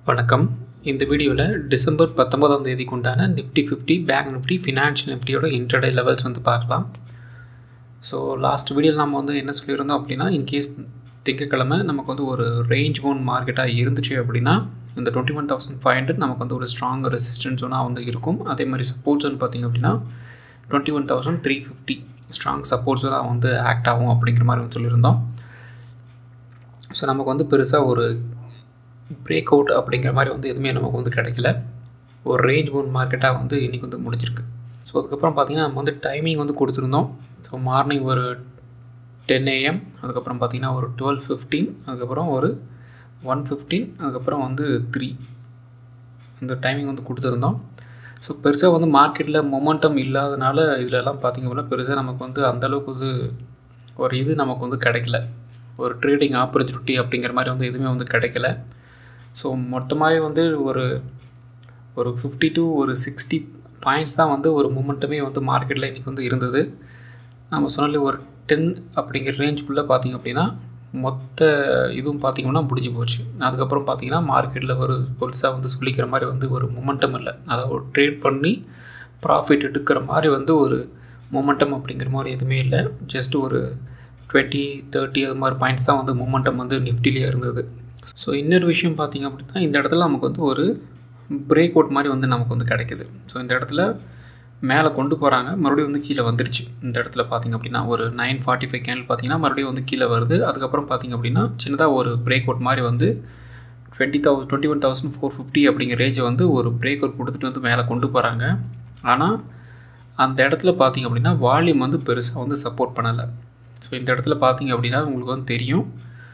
வணக்கம் இந்த வீடியோவில் டிசம்பர் பத்தொன்பதாம் தேதிக்கு உண்டான Nifty fifty bank Nifty financial நிஃப்டியோட இன்டர்டே லெவல்ஸ் வந்து பார்க்கலாம் ஸோ லாஸ்ட் வீடியோவில் நம்ம வந்து என்ன சொல்லியிருந்தோம் அப்படின்னா இன்கேஸ் திங்கக்கிழமை நமக்கு வந்து ஒரு ரேஞ்ச் ஓன் மார்க்கெட்டாக இருந்துச்சு அப்படின்னா இந்த twenty one thousand five hundred நமக்கு வந்து ஒரு ஸ்ட்ராங் ரெசிஸ்டன்ஸ் ஒன்றா வந்து இருக்கும் அதே மாதிரி சப்போர்ட்ஸ் வந்து பார்த்திங்க அப்படின்னா twenty one thousand three fifty strong supports தான் வந்து ஆக்ட் ஆகும் அப்படிங்கிற மாதிரி வந்து சொல்லியிருந்தோம் ஸோ நமக்கு வந்து பெருசாக ஒரு பிரேக் அவுட் அப்படிங்கிற மாதிரி வந்து எதுவுமே நமக்கு வந்து கிடைக்கல ஒரு ரேஞ்ச் போன் மார்க்கெட்டாக வந்து இன்றைக்கி வந்து முடிஞ்சிருக்கு ஸோ அதுக்கப்புறம் பார்த்திங்கன்னா நம்ம வந்து டைமிங் வந்து கொடுத்துருந்தோம் ஸோ மார்னிங் ஒரு டென் ஏஎம் அதுக்கப்புறம் பார்த்திங்கன்னா ஒரு டுவெல் ஃபிஃப்டீன் அதுக்கப்புறம் ஒரு ஒன் ஃபிஃப்டீன் அதுக்கப்புறம் வந்து த்ரீ இந்த டைமிங் வந்து கொடுத்துருந்தோம் ஸோ பெருசாக வந்து மார்க்கெட்டில் மொமெண்டம் இல்லாதனால இதிலெல்லாம் பார்த்திங்க அப்படின்னா பெருசாக நமக்கு வந்து அந்தளவுக்கு வந்து ஒரு இது நமக்கு வந்து கிடைக்கல ஒரு ட்ரேடிங் ஆப்பர்ச்சுனிட்டி அப்படிங்கிற மாதிரி வந்து எதுவுமே வந்து கிடைக்கல ஸோ மொத்தமாகவே வந்து ஒரு ஒரு ஃபிஃப்டி டு ஒரு சிக்ஸ்டி பாயிண்ட்ஸ் தான் வந்து ஒரு மூமெண்ட்டுமே வந்து மார்க்கெட்டில் இன்றைக்கி வந்து இருந்தது நம்ம சொன்னாலே ஒரு டென் அப்படிங்கிற ரேஞ்சுக்குள்ளே பார்த்திங்க அப்படின்னா மொத்த இதுவும் பார்த்திங்கன்னா முடிஞ்சு போச்சு அதுக்கப்புறம் பார்த்திங்கன்னா மார்க்கெட்டில் ஒரு பெருசாக வந்து சொல்லிக்கிற மாதிரி வந்து ஒரு மொமெண்டம் இல்லை அதாவது ட்ரேட் பண்ணி ப்ராஃபிட் எடுக்கிற மாதிரி வந்து ஒரு மொமெண்டம் அப்படிங்கிற மாதிரி எதுவுமே இல்லை ஜஸ்ட் ஒரு டுவெண்ட்டி தேர்ட்டி அது மாதிரி பாயிண்ட்ஸ் தான் வந்து மொமெண்டம் வந்து நிஃப்டிலேயே இருந்தது ஸோ இன்னொரு விஷயம் பார்த்திங்க அப்படின்னா இந்த இடத்துல நமக்கு வந்து ஒரு பிரேக் அவுட் மாதிரி வந்து நமக்கு வந்து கிடைக்குது ஸோ இந்த இடத்துல மேலே கொண்டு போகிறாங்க மறுபடியும் வந்து கீழே வந்துருச்சு இந்த இடத்துல பார்த்திங்க அப்படின்னா ஒரு நைன் ஃபார்ட்டி ஃபைவ் கேண்டில் பார்த்திங்கன்னா மறுபடியும் வந்து கீழே வருது அதுக்கப்புறம் பார்த்திங்க அப்படின்னா சின்னதாக ஒரு பிரேக் அவுட் மாதிரி வந்து twenty thousand twenty one thousand four fifty அப்படிங்கிற ரேஞ்சை வந்து ஒரு பிரேக் அவுட் கொடுத்துட்டு வந்து மேலே கொண்டு போகிறாங்க ஆனால் அந்த இடத்துல பார்த்திங்க அப்படின்னா வால்யூம் வந்து பெருசாக வந்து சப்போர்ட் பண்ணலை ஸோ இந்த இடத்துல பார்த்திங்க அப்படின்னா உங்களுக்கு வந்து தெரியும்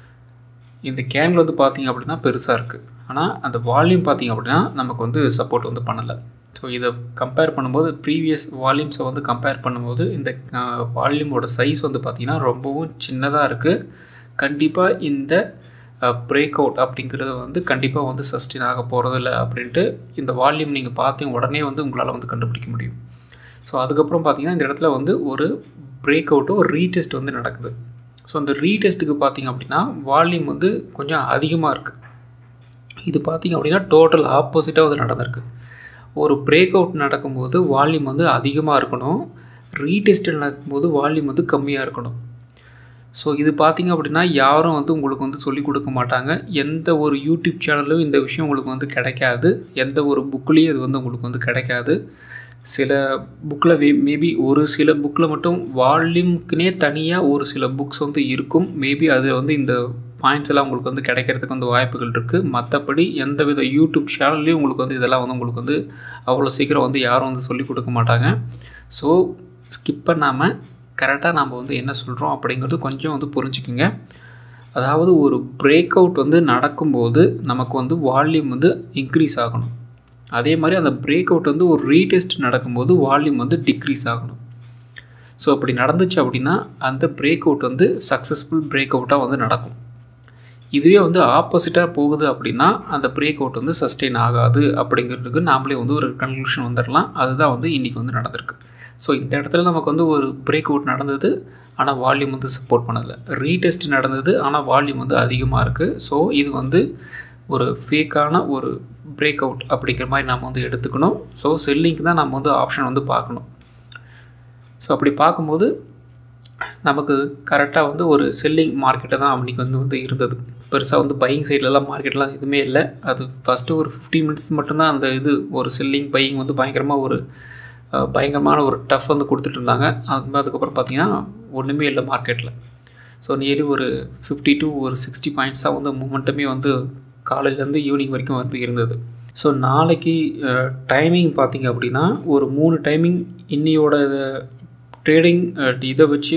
இந்த கேண்டில் வந்து பார்த்திங்க அப்படின்னா பெருசாக இருக்குது ஆனால் அந்த வால்யூம் பார்த்திங்க அப்படின்னா நமக்கு வந்து சப்போர்ட் வந்து பண்ணலை ஸோ இதை கம்பேர் பண்ணும்போது ப்ரீவியஸ் வால்யூம்ஸை வந்து கம்பேர் பண்ணும்போது இந்த வால்யூமோட சைஸ் வந்து பார்த்திங்கன்னா ரொம்பவும் சின்னதாக இருக்குது கண்டிப்பாக இந்த பிரேக் அவுட் அப்படிங்கிறது வந்து கண்டிப்பாக வந்து சஸ்டெயின் ஆக போகிறதில்ல அப்படின்ட்டு இந்த வால்யூம் நீங்கள் பார்த்தீங்க உடனே வந்து உங்களால் வந்து கண்டுபிடிக்க முடியும் ஸோ அதுக்கப்புறம் பார்த்திங்கன்னா இந்த இடத்துல வந்து ஒரு பிரேக் அவுட்டு ஒரு ரீடெஸ்ட் வந்து நடக்குது ஸோ அந்த ரீடெஸ்ட்டுக்கு பார்த்திங்க அப்படின்னா வால்யூம் வந்து கொஞ்சம் அதிகமாக இருக்குது இது பார்த்திங்க அப்படின்னா டோட்டல் ஆப்போசிட்டாக வந்து நடந்திருக்கு ஒரு பிரேக் அவுட் நடக்கும்போது வால்யூம் வந்து அதிகமாக இருக்கணும் ரீடெஸ்ட் நடக்கும்போது வால்யூம் வந்து கம்மியாக இருக்கணும் ஸோ இது பார்த்திங்க அப்படின்னா யாரும் வந்து உங்களுக்கு வந்து சொல்லிக் கொடுக்க மாட்டாங்க எந்த ஒரு யூடியூப் சேனலும் இந்த விஷயம் உங்களுக்கு வந்து கிடைக்காது எந்த ஒரு புக்லேயும் இது வந்து உங்களுக்கு வந்து கிடைக்காது சில புக்கில் வே மேபி ஒரு சில புக்கில் மட்டும் வால்யூம்க்குனே தனியாக ஒரு சில புக்ஸ் வந்து இருக்கும் மேபி அதில் வந்து இந்த பாயிண்ட்ஸ் எல்லாம் உங்களுக்கு வந்து கிடைக்கிறதுக்கு வந்து வாய்ப்புகள் இருக்குது மற்றபடி எந்த வித யூடியூப் சேனல்லையும் உங்களுக்கு வந்து இதெல்லாம் வந்து உங்களுக்கு வந்து அவ்வளோ சீக்கிரம் வந்து யாரும் வந்து சொல்லிக் கொடுக்க மாட்டாங்க ஸோ ஸ்கிப் பண்ணாமல் கரெக்டாக நாம் வந்து என்ன சொல்கிறோம் அப்படிங்கிறது கொஞ்சம் வந்து புரிஞ்சுக்குங்க அதாவது ஒரு பிரேக் அவுட் வந்து நடக்கும்போது நமக்கு வந்து வால்யூம் வந்து இன்க்ரீஸ் ஆகணும் அதே மாதிரி அந்த பிரேக் அவுட் வந்து ஒரு ரீடெஸ்ட் நடக்கும்போது வால்யூம் வந்து டிக்ரீஸ் ஆகணும் ஸோ அப்படி நடந்துச்சு அப்படின்னா அந்த பிரேக் அவுட் வந்து சக்ஸஸ்ஃபுல் பிரேக் அவுட்டாக வந்து நடக்கும் இதுவே வந்து ஆப்போசிட்டாக போகுது அப்படின்னா அந்த பிரேக் அவுட் வந்து சஸ்டெயின் ஆகாது அப்படிங்கிறதுக்கு நாமளே வந்து ஒரு கன்க்ளூஷன் வந்துடலாம் அதுதான் வந்து இன்றைக்கி வந்து நடந்திருக்கு ஸோ இந்த இடத்துல நமக்கு வந்து ஒரு பிரேக் அவுட் நடந்தது ஆனால் வால்யூம் வந்து சப்போர்ட் பண்ணலை ரீடெஸ்ட் நடந்தது ஆனால் வால்யூம் வந்து அதிகமாக இருக்குது ஸோ இது வந்து ஒரு ஃபேக்கான ஒரு பிரேக் அவுட் அப்படிங்கிற மாதிரி நம்ம வந்து எடுத்துக்கணும் ஸோ செல்லிங்க்கு தான் நம்ம வந்து ஆப்ஷன் வந்து பார்க்கணும் ஸோ அப்படி பார்க்கும்போது நமக்கு கரெக்டாக வந்து ஒரு செல்லிங் மார்க்கெட்டை தான் அன்றைக்கி வந்து வந்து இருந்தது பெருசாக வந்து பையிங் சைட்லலாம் மார்க்கெட்லாம் எதுவுமே இல்லை அது ஃபஸ்ட்டு ஒரு ஃபிஃப்டீன் மினிட்ஸ் மட்டும்தான் அந்த இது ஒரு செல்லிங் பையிங் வந்து பயங்கரமாக ஒரு பயங்கரமான ஒரு டஃப் வந்து கொடுத்துட்டு இருந்தாங்க அது அதுக்கப்புறம் பார்த்திங்கன்னா ஒன்றுமே இல்லை மார்க்கெட்டில் ஸோ நியர்லி ஒரு ஃபிஃப்டி டு ஒரு சிக்ஸ்டி பாயிண்ட்ஸாக வந்து மூமெண்ட்டுமே வந்து காலையிலேருந்து ஈவினிங் வரைக்கும் வந்து இருந்தது ஸோ நாளைக்கு டைமிங் பார்த்திங்க அப்படின்னா ஒரு மூணு டைமிங் இன்னியோட ட்ரேடிங் இதை வச்சு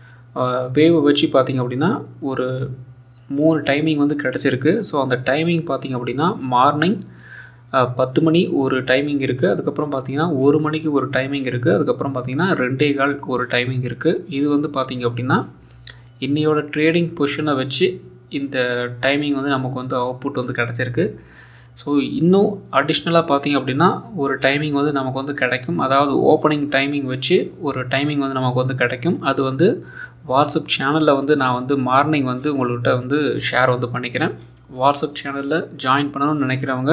வேவை வச்சு பார்த்திங்க அப்படின்னா ஒரு மூணு டைமிங் வந்து கிடச்சிருக்கு ஸோ அந்த டைமிங் பார்த்திங்க அப்படின்னா மார்னிங் பத்து மணி ஒரு டைமிங் இருக்குது அதுக்கப்புறம் பார்த்திங்கன்னா ஒரு மணிக்கு ஒரு டைமிங் இருக்குது அதுக்கப்புறம் பார்த்திங்கன்னா ரெண்டே கால் ஒரு டைமிங் இருக்குது இது வந்து பார்த்திங்க அப்படின்னா இன்னையோட ட்ரேடிங் பொசிஷனை வச்சு இந்த டைமிங் வந்து நமக்கு வந்து அவுட்புட் வந்து கிடச்சிருக்கு ஸோ இன்னும் அடிஷ்னலாக பார்த்திங்க அப்படின்னா ஒரு டைமிங் வந்து நமக்கு வந்து கிடைக்கும் அதாவது ஓப்பனிங் டைமிங் வச்சு ஒரு டைமிங் வந்து நமக்கு வந்து கிடைக்கும் அது வந்து வாட்ஸ்அப் சேனலில் வந்து நான் வந்து மார்னிங் வந்து உங்கள்கிட்ட வந்து ஷேர் வந்து பண்ணிக்கிறேன் வாட்ஸ்அப் சேனலில் ஜாயின் பண்ணணும்னு நினைக்கிறவங்க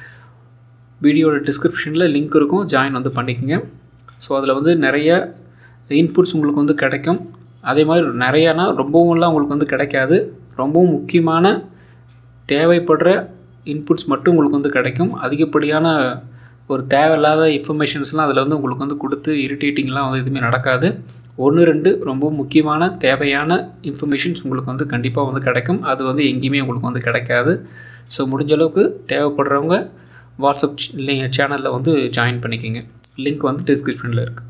வீடியோட டிஸ்கிரிப்ஷனில் லிங்க் இருக்கும் ஜாயின் வந்து பண்ணிக்கோங்க ஸோ அதில் வந்து நிறைய இன்புட்ஸ் உங்களுக்கு வந்து கிடைக்கும் அதே மாதிரி நிறையானா ரொம்பவும்லாம் உங்களுக்கு வந்து கிடைக்காது ரொம்பவும் முக்கியமான தேவைப்படுற இன்புட்ஸ் மட்டும் உங்களுக்கு வந்து கிடைக்கும் அதிகப்படியான ஒரு தேவையில்லாத இன்ஃபர்மேஷன்ஸ்லாம் அதில் வந்து உங்களுக்கு வந்து கொடுத்து இரிட்டேட்டிங்லாம் வந்து எதுவுமே நடக்காது ஒன்று ரெண்டு ரொம்ப முக்கியமான தேவையான இன்ஃபர்மேஷன்ஸ் உங்களுக்கு வந்து கண்டிப்பாக வந்து கிடைக்கும் அது வந்து எங்கேயுமே உங்களுக்கு வந்து கிடைக்காது ஸோ முடிஞ்ச அளவுக்கு தேவைப்படுறவங்க வாட்ஸ்அப் சேனலில் வந்து ஜாயின் பண்ணிக்கோங்க லிங்க் வந்து டிஸ்கிரிப்ஷனில் இருக்குது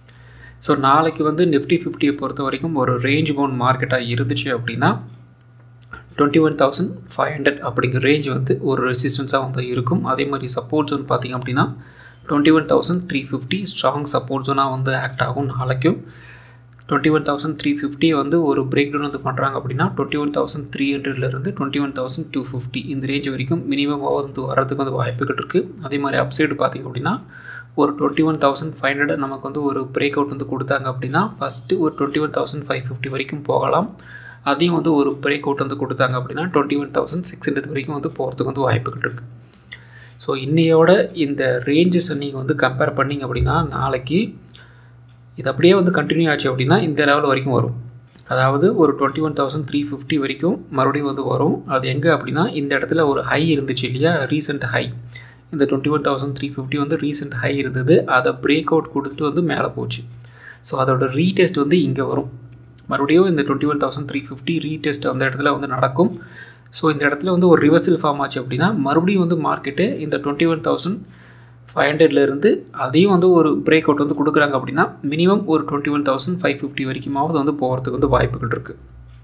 ஸோ நாளைக்கு வந்து நிஃப்டி ஃபிஃப்டியை பொறுத்த வரைக்கும் ஒரு ரேஞ்ச் பவுண்ட் மார்க்கெட்டாக இருந்துச்சு அப்படின்னா twenty one thousand five hundred அப்படிங்கிற ரேஞ்ச் வந்து ஒரு ரெசிஸ்டன்ஸாக வந்து இருக்கும் அதே மாதிரி சப்போர்ட் ஜோன் பார்த்திங்க அப்படின்னா twenty one thousand three fifty strong support ஜோனாக வந்து ஆக்ட் ஆகும் நாளைக்கும் twenty one thousand three fifty வந்து ஒரு பிரேக் டவுன் வந்து பண்ணுறாங்க அப்படின்னா டுவெண்ட்டி ஒன் தௌசண்ட் த்ரீ ஹண்ட்ரட்லேருந்து twenty one thousand two fifty இந்த ரேஞ்ச் வரைக்கும் மினிமம் வந்து வரதுக்கு வந்து வாய்ப்புகள் இருக்குது அதே மாதிரி அப்சைடு பார்த்திங்க அப்படின்னா ஒரு twenty one thousand five hundred நமக்கு வந்து ஒரு பிரேக் அவுட் வந்து கொடுத்தாங்க அப்படின்னா ஃபஸ்ட்டு ஒரு twenty one thousand five fifty வரைக்கும் போகலாம் அதையும் வந்து ஒரு பிரேக் அவுட் வந்து கொடுத்தாங்க அப்படின்னா twenty one thousand six hundred வரைக்கும் வந்து போகிறதுக்கு வந்து வாய்ப்புகள் இருக்குது ஸோ இன்னையோட இந்த ரேஞ்சஸை நீங்கள் வந்து கம்பேர் பண்ணிங்க அப்படின்னா நாளைக்கு இது அப்படியே வந்து கண்டினியூ ஆச்சு அப்படின்னா இந்த லெவல் வரைக்கும் வரும் அதாவது ஒரு twenty one thousand three fifty வரைக்கும் மறுபடியும் வந்து வரும் அது எங்கே அப்படின்னா இந்த இடத்துல ஒரு ஹை இருந்துச்சு இல்லையா ரீசெண்ட் ஹை இந்த twenty one thousand three fifty வந்து ரீசெண்ட் ஹை இருந்தது அதை பிரேக் அவுட் கொடுத்துட்டு வந்து மேலே போச்சு ஸோ அதோட ரீடெஸ்ட் வந்து இங்கே வரும் மறுபடியும் இந்த twenty one thousand three fifty retest அந்த இடத்துல வந்து நடக்கும் ஸோ இந்த இடத்துல வந்து ஒரு ரிவர்சல் ஃபார்ம் ஆச்சு அப்படின்னா மறுபடியும் வந்து மார்க்கெட்டு இந்த டுவெண்ட்டி ஒன் தௌசண்ட் ஃபைவ் ஹண்ட்ரட்லேருந்து அதையும் வந்து ஒரு பிரேக் அவுட் வந்து கொடுக்குறாங்க அப்படின்னா மினிமம் ஒரு twenty one thousand five fifty வரைக்குமாவது வந்து போகிறதுக்கு வந்து வாய்ப்புகள் இருக்குது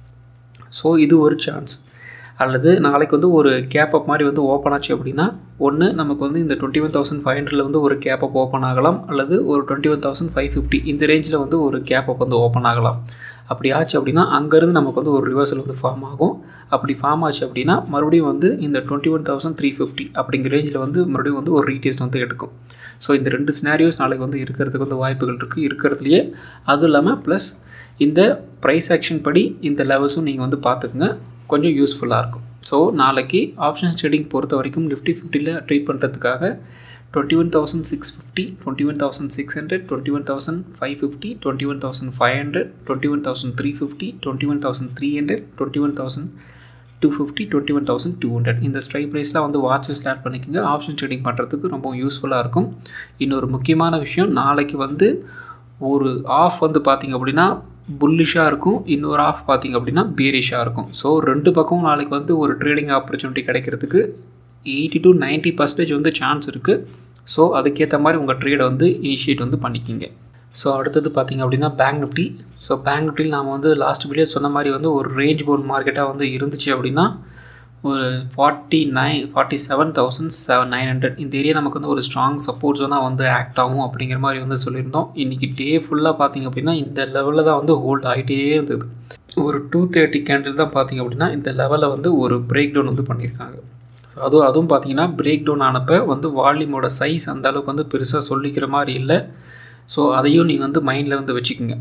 ஸோ இது ஒரு சான்ஸ் அல்லது நாளைக்கு வந்து ஒரு கேப் அப் மாதிரி வந்து ஓப்பன் ஆச்சு அப்படின்னா ஒன்று நமக்கு வந்து இந்த டுவெண்ட்டி ஒன் தௌசண்ட் ஃபைவ் ஹண்ட்ரடில் வந்து ஒரு கேப் அப் ஓப்பன் ஆகலாம் அல்லது ஒரு twenty one thousand five fifty இந்த ரேஞ்சில் வந்து ஒரு கேப் அப் வந்து ஓப்பன் ஆகலாம் அப்படி ஆச்சு அப்படின்னா அங்கேருந்து நமக்கு வந்து ஒரு ரிவர்சல் வந்து ஃபார்ம் ஆகும் அப்படி ஃபார்ம் ஆச்சு அப்படின்னா மறுபடியும் வந்து இந்த twenty one thousand three fifty அப்படிங்கிற ரேஞ்சில் வந்து மறுபடியும் வந்து ஒரு ரீடேஸ்ட் வந்து எடுக்கும் ஸோ இந்த ரெண்டு சினாரியோஸ் நாளைக்கு வந்து இருக்கிறதுக்கு வந்து வாய்ப்புகள் இருக்குது இருக்கிறதுலையே அதுவும் இல்லாமல் ப்ளஸ் இந்த ப்ரைஸ் ஆக்ஷன் படி இந்த லெவல்ஸும் நீங்கள் வந்து பார்த்துக்குங்க கொஞ்சம் யூஸ்ஃபுல்லாக இருக்கும் ஸோ நாளைக்கு ஆப்ஷன்ஸ் ட்ரேடிங் பொறுத்த வரைக்கும் நிஃப்டி ஃபிஃப்டியில் ட்ரேட் பண்ணுறதுக்காக twenty one thousand six fifty twenty one thousand six hundred twenty one thousand five fifty twenty one thousand five hundred twenty one thousand three fifty twenty one thousand three hundred twenty one thousand two fifty twenty one thousand two hundred இந்த strike ப்ரைஸ்லாம் வந்து watches start பண்ணிக்கோங்க option trading பண்ணுறதுக்கு ரொம்ப யூஸ்ஃபுல்லாக இருக்கும் இன்னொரு முக்கியமான விஷயம் நாளைக்கு வந்து ஒரு ஆஃப் வந்து பார்த்திங்க அப்படின்னா புல்லிஷாக இருக்கும் இன்னொரு ஆஃப் பார்த்திங்க அப்படின்னா பீரிஷாக இருக்கும் ஸோ ரெண்டு பக்கமும் நாளைக்கு வந்து ஒரு ட்ரேடிங் ஆப்பர்ச்சுனிட்டி கிடைக்கிறதுக்கு எயிட்டி டு நைன்ட்டி பர்சன்டேஜ் வந்து சான்ஸ் இருக்குது ஸோ அதுக்கேற்ற மாதிரி உங்கள் ட்ரேடை வந்து இனிஷியேட் வந்து பண்ணிக்கிங்க ஸோ அடுத்தது பார்த்திங்க அப்படின்னா பேங்க் நிஃப்டி ஸோ பேங்க் நிஃப்டியில் நாம் வந்து லாஸ்ட் வீடியோ சொன்ன மாதிரி வந்து ஒரு ரேஞ்ச் போர்ட் மார்க்கெட்டாக வந்து இருந்துச்சு அப்படின்னா ஒரு forty nine forty seven thousand seven nine hundred இந்த ஏரியா நமக்கு வந்து ஒரு ஸ்ட்ராங் சப்போர்ட் ஜோனாக வந்து ஆக்ட் ஆகும் அப்படிங்கிற மாதிரி வந்து சொல்லியிருந்தோம் இன்றைக்கி டே ஃபுல்லாக பார்த்திங்க அப்படின்னா இந்த லெவலில் தான் வந்து ஹோல்ட் ஆகிட்டே இருந்தது ஒரு டூ தேர்ட்டி கேண்டில் தான் பார்த்திங்க அப்படின்னா இந்த லெவலில் வந்து ஒரு பிரேக் டவுன் வந்து பண்ணியிருக்காங்க ஸோ அதுவும் அதுவும் பார்த்தீங்கன்னா பிரேக் டவுன் ஆனப்போ வந்து வால்யூமோட சைஸ் அந்த அளவுக்கு வந்து பெருசாக சொல்லிக்கிற மாதிரி இல்லை ஸோ அதையும் நீங்கள் வந்து மைண்டில் வந்து வச்சுக்கோங்க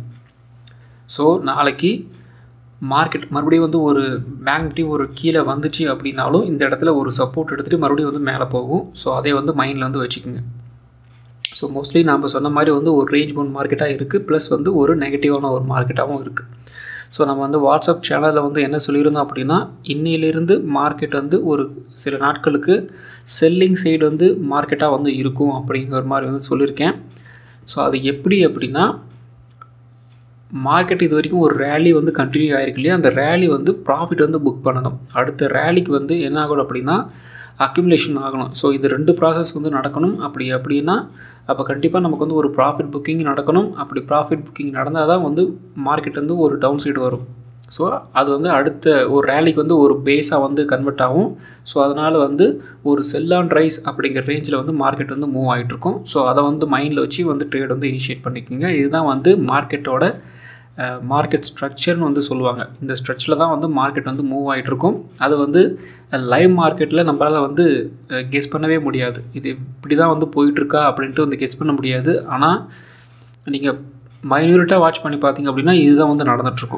ஸோ நாளைக்கு மார்க்கெட் மறுபடியும் வந்து ஒரு பேங்க் நிஃப்டி ஒரு கீழே வந்துச்சு அப்படின்னாலும் இந்த இடத்துல ஒரு சப்போர்ட் எடுத்துகிட்டு மறுபடியும் வந்து மேலே போகும் ஸோ அதை வந்து மைண்டில் வந்து வச்சுக்கோங்க ஸோ மோஸ்ட்லி நாம் சொன்ன மாதிரி வந்து ஒரு ரேஞ்ச் பவுண்ட் மார்க்கெட்டாக இருக்குது ப்ளஸ் வந்து ஒரு நெகட்டிவான ஒரு மார்க்கெட்டாகவும் இருக்குது ஸோ நம்ம வந்து வாட்ஸ்அப் சேனலில் வந்து என்ன சொல்லியிருந்தோம் அப்படின்னா இன்னிலிருந்து மார்க்கெட் வந்து ஒரு சில நாட்களுக்கு செல்லிங் சைடு வந்து மார்க்கெட்டாக வந்து இருக்கும் அப்படிங்கிற மாதிரி வந்து சொல்லியிருக்கேன் ஸோ அது எப்படி அப்படின்னா மார்க்கெட் இது வரைக்கும் ஒரு ரேலி வந்து கண்டினியூ ஆகிருக்கு இல்லையா அந்த ரேலி வந்து ப்ராஃபிட் வந்து புக் பண்ணணும் அடுத்த ரேலிக்கு வந்து என்ன ஆகணும் அப்படின்னா அக்யூமுலேஷன் ஆகணும் ஸோ இது ரெண்டு ப்ராசஸ் வந்து நடக்கணும் அப்படி அப்படின்னா அப்போ கண்டிப்பாக நமக்கு வந்து ஒரு ப்ராஃபிட் புக்கிங் நடக்கணும் அப்படி ப்ராஃபிட் புக்கிங் நடந்தால் தான் வந்து மார்க்கெட் வந்து ஒரு டவுன் சைடு வரும் ஸோ அது வந்து அடுத்த ஒரு ரேலிக்கு வந்து ஒரு பேஸாக வந்து கன்வெர்ட் ஆகும் ஸோ அதனால் வந்து ஒரு செல் ஆன் ரைஸ் அப்படிங்கிற ரேஞ்சில் வந்து மார்க்கெட் வந்து மூவ் ஆகிட்ருக்கும் ஸோ அதை வந்து மைண்டில் வச்சு வந்து ட்ரேட் வந்து இனிஷியேட் பண்ணிக்கோங்க இதுதான் வந்து மார்க்கெட்டோட மார்க்கெட் ஸ்ட்ரக்சர்னு வந்து சொல்லுவாங்க இந்த ஸ்ட்ரக்சரில் தான் வந்து மார்க்கெட் வந்து மூவ் ஆகிட்ருக்கும் அது வந்து லைவ் மார்க்கெட்டில் நம்மளால் வந்து கெஸ் பண்ணவே முடியாது இது இப்படி தான் வந்து போயிட்டுருக்கா அப்படின்ட்டு வந்து கெஸ் பண்ண முடியாது ஆனால் நீங்கள் மைன்யூரிட்டாக வாட்ச் பண்ணி பார்த்தீங்க அப்படின்னா இதுதான் வந்து நடந்துகிட்ருக்கும்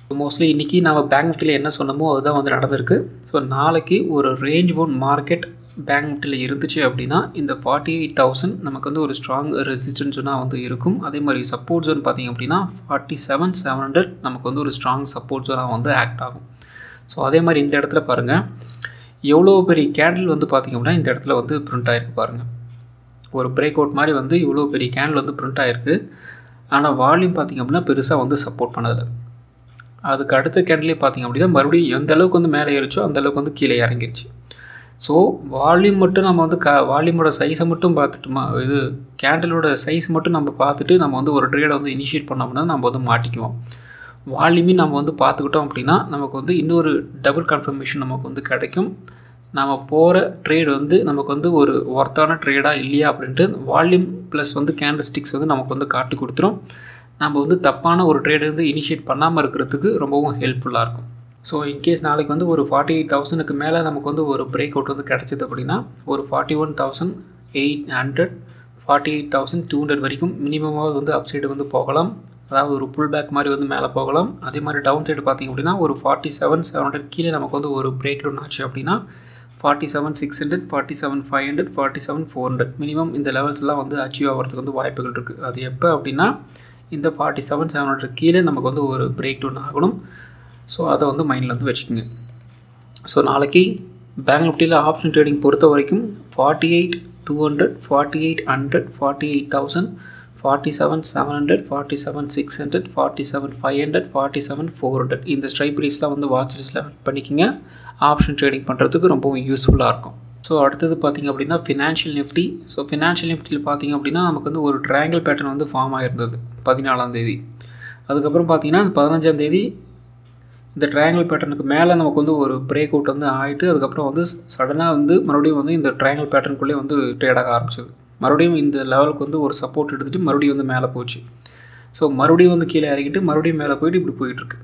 மோஸ்ட்லி இன்றைக்கி நம்ம பேங்க் நிஃப்டியில் என்ன சொன்னமோ அதுதான் வந்து நடந்திருக்கு ஸோ நாளைக்கு ஒரு ரேஞ்ச் பவுன் மார்க்கெட் பேங்க் நிஃப்டியில் இருந்துச்சு அப்படின்னா இந்த ஃபார்ட்டி எயிட் தௌசண்ட் நமக்கு வந்து ஒரு ஸ்ட்ராங் ரெசிஸ்டன்ஸ் ஜோனாக வந்து இருக்கும் அதே மாதிரி சப்போர்ட் ஜோன் பார்த்திங்க அப்படின்னா ஃபார்ட்டி செவன் செவன் ஹண்ட்ரட் நமக்கு வந்து ஒரு ஸ்ட்ராங் சப்போர்ட் ஜோனாக வந்து ஆக்ட் ஆகும் ஸோ அதே மாதிரி இந்த இடத்துல பாருங்கள் எவ்வளோ பெரிய கேண்டில் வந்து பார்த்திங்க அப்படின்னா இந்த இடத்துல வந்து ப்ரிண்ட் ஆகிருக்கு பாருங்கள் ஒரு பிரேக் அவுட் மாதிரி வந்து இவ்வளோ பெரிய கேண்டில் வந்து ப்ரிண்ட் ஆகிருக்கு ஆனால் வால்யூம் பார்த்திங்க அப்படின்னா பெருசாக வந்து சப்போர்ட் பண்ணதில்லை அதுக்கு அடுத்த கேண்டிலே பார்த்திங்க அப்படின்னா மறுபடியும் எந்த அளவுக்கு வந்து மேலே ஏறிச்சோ அந்த அளவுக்கு வந்து கீழே இறங்கிருச்சு ஸோ வால்யூம் மட்டும் நம்ம வந்து க வால்யூமோட சைஸை மட்டும் பார்த்துட்டுமா இது கேண்டிலோட சைஸ் மட்டும் நம்ம பார்த்துட்டு நம்ம வந்து ஒரு ட்ரேடை வந்து இனிஷியேட் பண்ணோம்னா நம்ம வந்து மாட்டிக்குவோம் வால்யூமையும் நம்ம வந்து பார்த்துக்கிட்டோம் அப்படின்னா நமக்கு வந்து இன்னொரு டபுள் கன்ஃபர்மேஷன் நமக்கு வந்து கிடைக்கும் நம்ம போகிற ட்ரேட் வந்து நமக்கு வந்து ஒரு ஒர்த்தான ட்ரேடாக இல்லையா அப்படின்ட்டு வால்யூம் ப்ளஸ் வந்து கேண்டில் ஸ்டிக்ஸ் வந்து நமக்கு வந்து காட்டி கொடுத்துரும் நம்ம வந்து தப்பான ஒரு ட்ரேடு வந்து இனிஷியேட் பண்ணாமல் இருக்கிறதுக்கு ரொம்பவும் ஹெல்ப்ஃபுல்லாக இருக்கும் ஸோ இன்கேஸ் நாளைக்கு வந்து ஒரு ஃபார்ட்டி எயிட் தௌசண்ட்க்கு மேலே நமக்கு வந்து ஒரு பிரேக் அவுட் வந்து கிடச்சிது அப்படின்னா ஒரு forty one thousand eight hundred forty eight thousand two hundred வரைக்கும் மினிமமாக வந்து அப் சைடு வந்து போகலாம் அதாவது ஒரு புல் பேக் மாதிரி வந்து மேலே போகலாம் அதே மாதிரி டவுன் சைடு பார்த்திங்க அப்படின்னா ஒரு ஃபார்ட்டி செவன் செவன் ஹண்ட்ரட் கீழே நமக்கு வந்து ஒரு பிரேக் டவுன் ஆச்சு அப்படின்னா forty seven six hundred forty seven five hundred forty seven four hundred minimum இந்த லெவல்ஸ்லாம் வந்து அச்சீவ் ஆகிறதுக்கு வந்து வாய்ப்புகள் இருக்குது அது எப்போ அப்படின்னா இந்த ஃபார்ட்டி செவன் செவன் ஹண்ட்ரட் கீழே நமக்கு வந்து ஒரு பிரேக் டவுன் ஆகணும் ஸோ அதை வந்து மைண்டில் வந்து வச்சுக்கோங்க ஸோ நாளைக்கு பேங்க் நிஃப்டியில் ஆப்ஷன் ட்ரேடிங் பொறுத்த வரைக்கும் forty eight two hundred forty eight hundred forty eight thousand forty seven seven hundred forty seven six hundred forty seven five hundred forty seven four hundred இந்த ஸ்ட்ரைக் ப்ரைஸ்லாம் வந்து watch லிஸ்ட்டில் பண்ணிக்கிங்க option trading பண்ணுறதுக்கு ரொம்பவும் யூஸ்ஃபுல்லாக இருக்கும் ஸோ அடுத்தது பார்த்திங்க அப்படின்னா ஃபினான்ஷியல் நிஃப்டி ஸோ ஃபினான்ஷியல் நிஃப்டியில் பார்த்திங்க அப்படின்னா நமக்கு வந்து ஒரு ட்ரையாங்கிள் பேட்டர்ன் வந்து ஃபார்ம் ஆகிருந்தது பதினாலாம் தேதி அதுக்கப்புறம் பார்த்திங்கன்னா பதினஞ்சாம் தேதி இந்த ட்ரையாங்கிள் பேட்டர்னுக்கு மேலே நமக்கு வந்து ஒரு பிரேக் அவுட் வந்து ஆகிட்டு அதுக்கப்புறம் வந்து சடனாக வந்து மறுபடியும் வந்து இந்த ட்ரையாங்கிள் பேட்டர்னுக்குள்ளே வந்து ட்ரேடாக ஆரம்பிச்சது மறுபடியும் இந்த லெவலுக்கு வந்து ஒரு சப்போர்ட் எடுத்துகிட்டு மறுபடியும் வந்து மேலே போச்சு ஸோ மறுபடியும் வந்து கீழே இறங்கிட்டு மறுபடியும் மேலே போயிட்டு இப்படி போயிட்டுருக்கு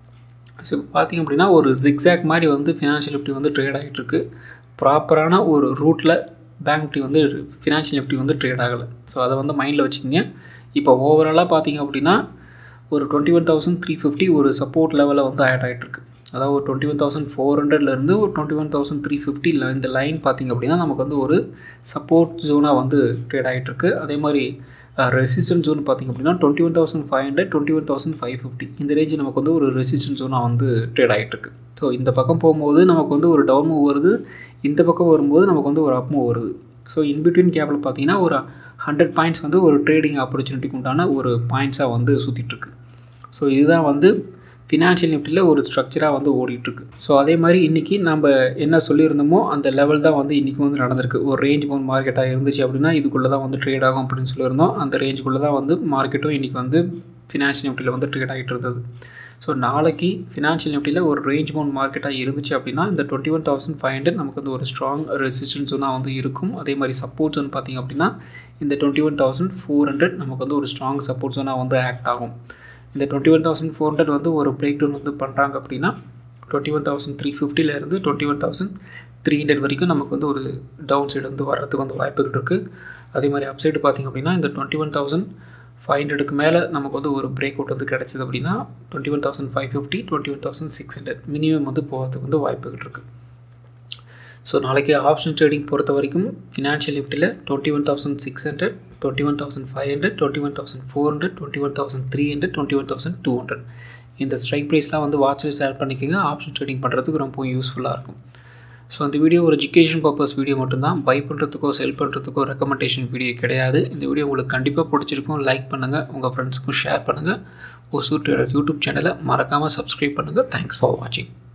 ஸோ பார்த்திங்க அப்படின்னா ஒரு ஜிக்ஸாக் மாதிரி வந்து ஃபினான்ஷியல் நிஃப்டி வந்து ட்ரேட் ஆகிட்டுருக்கு ப்ராப்பரான ஒரு ரூட்டில் பேங்க் நிஃப்டி வந்து ஃபினான்ஷியல் நிஃப்டி வந்து ட்ரேட் ஆகலை ஸோ அதை வந்து மைண்டில் வச்சுக்கோங்க இப்போ ஓவராலாக பார்த்தீங்க அப்படின்னா ஒரு twenty one thousand three fifty ஒரு சப்போர்ட் லெவலில் வந்து ஆட் ஆகிட்டுருக்கு அதாவது ஒரு டுவெண்ட்டி ஒன் தௌசண்ட் ஃபோர் ஹண்ட்ரட்லேருந்து ஒரு twenty one thousand three fifty இந்த லைன் பார்த்திங்க அப்படின்னா நமக்கு வந்து ஒரு சப்போர்ட் ஜோனாக வந்து ட்ரேட் ஆகிட்டுருக்கு அதே மாதிரி ரெசிஸ்டன்ஸ் ஜோன் பார்த்திங்க அப்படின்னா twenty one thousand five hundred twenty one thousand five fifty இந்த ரேஞ்ச் நமக்கு வந்து ஒரு ரெசிஸ்டன்ஸ் ஜோனாக வந்து ட்ரேட் ஆகிட்டுருக்கு ஸோ இந்த பக்கம் போகும்போது நமக்கு வந்து ஒரு டவுன் மூவ் வருது இந்த பக்கம் வரும்போது நமக்கு வந்து ஒரு அப் மூவ் வருது ஸோ இன்பிட்வீன் கேப்பில் பார்த்தீங்கன்னா ஒரு ஹண்ட்ரட் பாயிண்ட்ஸ் வந்து ஒரு ட்ரேடிங் ஆப்பர்ச்சுனிட்டிக்கு உண்டான ஒரு பாயிண்ட்ஸாக வந்து சுற்றிட்டுருக்கு ஸோ இதுதான் வந்து ஃபினான்ஷியல் நிஃப்டியில் ஒரு ஸ்ட்ரக்சராக வந்து ஓடிட்டுருக்கு ஸோ அதே மாதிரி இன்றைக்கி நம்ம என்ன சொல்லியிருந்தோமோ அந்த லெவல் தான் வந்து இன்றைக்கி வந்து நடந்திருக்கு ஒரு ரேஞ்ச் பவுன் மார்க்கெட்டாக இருந்துச்சு அப்படின்னா இதுக்குள்ளே தான் வந்து ட்ரேட் ஆகும் அப்படின்னு சொல்லியிருந்தோம் அந்த ரேஞ்சுக்குள்ளே தான் வந்து மார்க்கெட்டும் இன்றைக்கி வந்து ஃபினான்ஷியல் நிஃப்டியில் வந்து ட்ரேட் ஆகிட்டு இருந்தது ஸோ நாளைக்கு ஃபினான்ஷியல் நிஃப்டியில் ஒரு ரேஞ்ச் பவுண்ட் மார்க்கெட்டாக இருந்துச்சு அப்படின்னா இந்த twenty one thousand five hundred நமக்கு வந்து ஒரு ஸ்ட்ராங் ரெசிஸ்டன்ஸ் ஒன்றா வந்து இருக்கும் அதே மாதிரி சப்போர்ட் ஜோன் பார்த்திங்க அப்படின்னா இந்த twenty one thousand four hundred நமக்கு வந்து ஒரு ஸ்ட்ராங் சப்போர்ட் ஜோனாக வந்து ஆக்ட் ஆகும் இந்த twenty one thousand four hundred வந்து ஒரு பிரேக் டவுன் வந்து பண்ணுறாங்க அப்படின்னா டுவெண்ட்டி ஒன் தௌசண்ட் த்ரீ ஃபிஃப்டிலேருந்து twenty one thousand three hundred வரைக்கும் நமக்கு வந்து ஒரு டவுன் சைடு வந்து வர்றதுக்கு வந்து வாய்ப்புகள் இருக்குது அதே மாதிரி அப் சைடு பார்த்திங்க அப்படின்னா இந்த டுவெண்ட்டி ஒன் தௌசண்ட் ஃபைவ் ஹண்ட்ரடுக்கு மேலே நமக்கு வந்து ஒரு பிரேக் அவுட் வந்து கிடச்சிது அப்படின்னா twenty one thousand five fifty twenty one thousand six hundred minimum வந்து போகிறதுக்கு வந்து வாய்ப்புகள் இருக்குது ஸோ நாளைக்கு ஆப்ஷன் ட்ரேடிங் பொறுத்த வரைக்கும் ஃபினான்ஷியல் நிஃப்டியில் twenty one thousand six hundred twenty one thousand five hundred twenty one thousand four hundred twenty one thousand three hundred twenty one thousand two hundred இந்த ஸ்ட்ரைக் ப்ரைஸ்லாம் வந்து வாட்ச் ஷேர் பண்ணிக்கோங்க option trading பண்ணுறதுக்கு ரொம்ப யூஸ்ஃபுல்லாக இருக்கும் so அந்த video ஒரு எஜுகேஷன் பர்பஸ் வீடியோ மட்டும்தான் பை பண்ணுறதுக்கோ செல் பண்ணுறதுக்கோ ரெக்கமெண்டேஷன் வீடியோ கிடையாது இந்த வீடியோ உங்களுக்கு கண்டிப்பாக பிடிச்சிருக்கும் லைக் பண்ணுங்கள் உங்கள் ஃப்ரெண்ட்ஸுக்கும் ஷேர் பண்ணுங்கள் ஒசூர் ட்ரேடர் யூடியூப் சேனலை மறக்காமல் சப்ஸ்கிரைப் பண்ணுங்கள் தேங்க்ஸ் ஃபார் வாட்சிங்